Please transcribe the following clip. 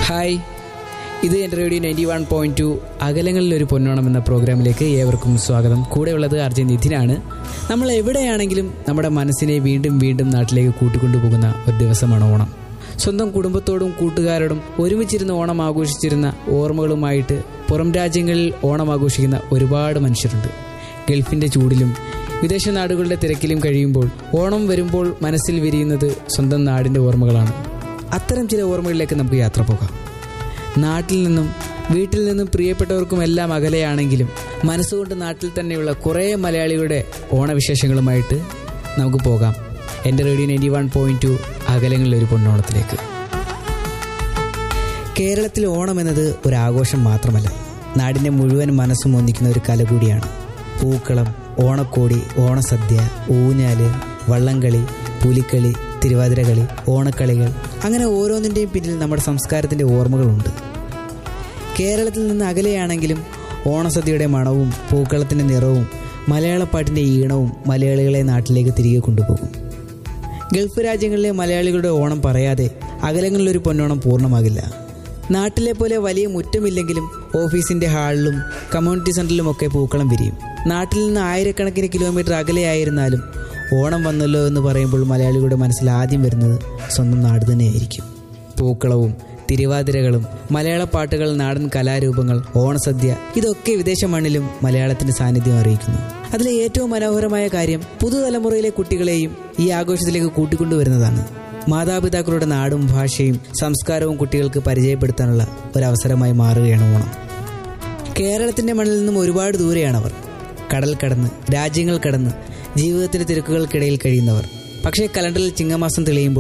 hi ഇത് എൻ്റെ radio ninety one point two അകലങ്ങളിലൊരു പൊന്നോണം എന്ന പ്രോഗ്രാമിലേക്ക് ഏവർക്കും സ്വാഗതം കൂടെയുള്ളത് അർജുൻ നിധിനാണ് നമ്മൾ എവിടെയാണെങ്കിലും നമ്മുടെ മനസ്സിനെ വീണ്ടും വീണ്ടും നാട്ടിലേക്ക് കൂട്ടിക്കൊണ്ടുപോകുന്ന ഒരു ദിവസമാണ് ഓണം സ്വന്തം കുടുംബത്തോടും കൂട്ടുകാരോടും ഒരുമിച്ചിരുന്ന് ഓണം ആഘോഷിച്ചിരുന്ന ഓർമ്മകളുമായിട്ട് പുറം രാജ്യങ്ങളിൽ ഓണം ആഘോഷിക്കുന്ന ഒരുപാട് മനുഷ്യരുണ്ട് ഗൾഫിൻ്റെ ചൂടിലും വിദേശ നാടുകളുടെ തിരക്കിലും കഴിയുമ്പോൾ ഓണം വരുമ്പോൾ മനസ്സിൽ വിരിയുന്നത് സ്വന്തം നാടിൻ്റെ ഓർമ്മകളാണ് അത്തരം ചില ഓർമ്മകളിലേക്ക് നമുക്ക് യാത്ര പോകാം നാട്ടിൽ നിന്നും വീട്ടിൽ നിന്നും പ്രിയപ്പെട്ടവർക്കും എല്ലാം അകലെയാണെങ്കിലും മനസ്സുകൊണ്ട് നാട്ടിൽ തന്നെയുള്ള കുറേ മലയാളികളുടെ ഓണവിശേഷങ്ങളുമായിട്ട് നമുക്ക് പോകാം എൻ്റെ radio ninety one point two അകലങ്ങളിലൊരു പൊന്നോണത്തിലേക്ക് കേരളത്തിൽ ഓണം എന്നത് ഒരു ആഘോഷം മാത്രമല്ല നാടിൻ്റെ മുഴുവൻ മനസ്സും ഒന്നിക്കുന്ന ഒരു കല കൂടിയാണ് പൂക്കളം ഓണക്കോടി ഓണസദ്യ ഊഞ്ഞാല് വള്ളംകളി പുലിക്കളി തിരുവാതിരകളി ഓണക്കളികൾ അങ്ങനെ ഓരോന്നിൻ്റെയും പിന്നിൽ നമ്മുടെ സംസ്കാരത്തിൻ്റെ ഓർമ്മകളുണ്ട് കേരളത്തിൽ നിന്ന് അകലെയാണെങ്കിലും ഓണസദ്യയുടെ മണവും പൂക്കളത്തിൻ്റെ നിറവും മലയാളപ്പാട്ടിൻ്റെ ഈണവും മലയാളികളെ നാട്ടിലേക്ക് തിരികെ കൊണ്ടുപോകും ഗൾഫ് രാജ്യങ്ങളിലെ മലയാളികളുടെ ഓണം പറയാതെ അകലങ്ങളിലൊരു പൊന്നോണം പൂർണ്ണമാകില്ല നാട്ടിലെ പോലെ വലിയ മുറ്റമില്ലെങ്കിലും ഓഫീസിൻ്റെ ഹാളിലും കമ്മ്യൂണിറ്റി സെൻറ്ററിലുമൊക്കെ പൂക്കളം വിരിയും നാട്ടിൽ നിന്ന് ആയിരക്കണക്കിന് കിലോമീറ്റർ അകലെയായിരുന്നാലും ഓണം വന്നല്ലോ എന്ന് പറയുമ്പോൾ മലയാളികളുടെ മനസ്സിൽ ആദ്യം വരുന്നത് സ്വന്തം നാട് തന്നെയായിരിക്കും പൂക്കളവും തിരുവാതിരകളും മലയാള പാട്ടുകൾ നാടൻ കലാരൂപങ്ങൾ ഓണസദ്യ ഇതൊക്കെ വിദേശ മണ്ണിലും മലയാളത്തിന്റെ സാന്നിധ്യം അറിയിക്കുന്നു അതിലെ ഏറ്റവും മനോഹരമായ കാര്യം പുതുതലമുറയിലെ കുട്ടികളെയും ഈ ആഘോഷത്തിലേക്ക് കൂട്ടിക്കൊണ്ടുവരുന്നതാണ് മാതാപിതാക്കളുടെ നാടും ഭാഷയും സംസ്കാരവും കുട്ടികൾക്ക് പരിചയപ്പെടുത്താനുള്ള ഒരവസരമായി മാറുകയാണ് ഓണം കേരളത്തിന്റെ മണ്ണിൽ നിന്നും ഒരുപാട് ദൂരെയാണവർ കടൽ കടന്ന് രാജ്യങ്ങൾ കടന്ന് ജീവിതത്തിന്റെ തിരക്കുകൾക്കിടയിൽ കഴിയുന്നവർ പക്ഷേ കലണ്ടറിൽ ചിങ്ങമാസം തെളിയുമ്പോൾ